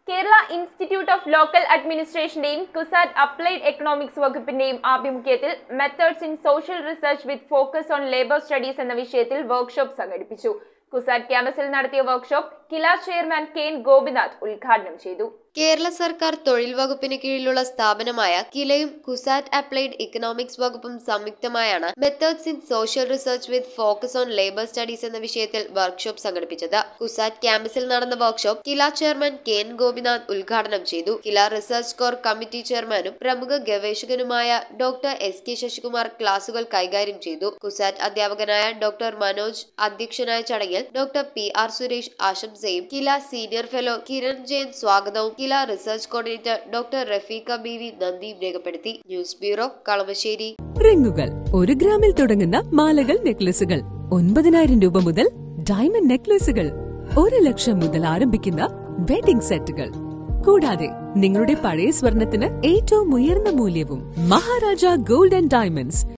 Kerala institute of local അഡ്മിനിസ്ട്രേഷന്റെയും CUSAT applied economics വകുപ്പിന്റെയും ആഭിമുഖ്യത്തിൽ methods in social research with focus on labour studies എന്ന വിഷയത്തിൽ വർക്ക്ഷോപ്പ് സംഘടിപ്പിച്ചു കുസാറ്റ് ക്യാമ്പസിൽ നടത്തിയ workshop KILA chairman K N Gopinath ഉദ്ഘാടനം ചെയ്തു കേരള സർക്കാർ തൊഴിൽ വകുപ്പിന് കീഴിലുള്ള സ്ഥാപനമായ കിലയും കുസാറ്റ് അപ്ലൈഡ് ഇക്കണോമിക്സ് വകുപ്പും സംയുക്തമായാണ് methods in social research with focus on labour studies എന്ന വിഷയത്തിൽ വർക്ക്ഷോപ്പ് സംഘടിപ്പിച്ചത് കുസാറ്റ് ക്യാമ്പസിൽ നടന്ന workshop KILA chairman K N Gopinath ഉദ്ഘാടനം ചെയ്തു കില റിസർച്ച് കോർ കമ്മിറ്റി ചെയർമാനും പ്രമുഖ ഗവേഷകനുമായ ഡോക്ടർ എസ് കെ ശശികുമാർ ക്ലാസുകൾ കൈകാര്യം ചെയ്തു കുസാറ്റ് അധ്യാപകനായ ഡോക്ടർ മനോജ് അധ്യക്ഷനായ ചടങ്ങിൽ ഡോക്ടർ പി ആർ സുരേഷ് ആശംസയും കില സീനിയർ ഫെലോ കിരൺ ജയൻ സ്വാഗതവും കില research coordinator doctor Rafiqa B V നന്ദിയും രേഖപ്പെടുത്തി ന്യൂസ് ബ്യൂറോ കളമശ്ശേരി റിങ്ങുകൾ ഒരു ഗ്രാമിൽ തുടങ്ങുന്ന മാലകൾ നെക്ലസുകൾ ഒൻപതിനായിരം രൂപ മുതൽ ഡയമണ്ട് നെക്ലസുകൾ ഒരു ലക്ഷം മുതൽ ആരംഭിക്കുന്ന വെഡിംഗ് സെറ്റുകൾ കൂടാതെ നിങ്ങളുടെ പഴയ സ്വർണത്തിന് ഏറ്റവും ഉയർന്ന മൂല്യവും മഹാരാജ ഗോൾഡ് ആൻഡ് ഡയമണ്ട്സ്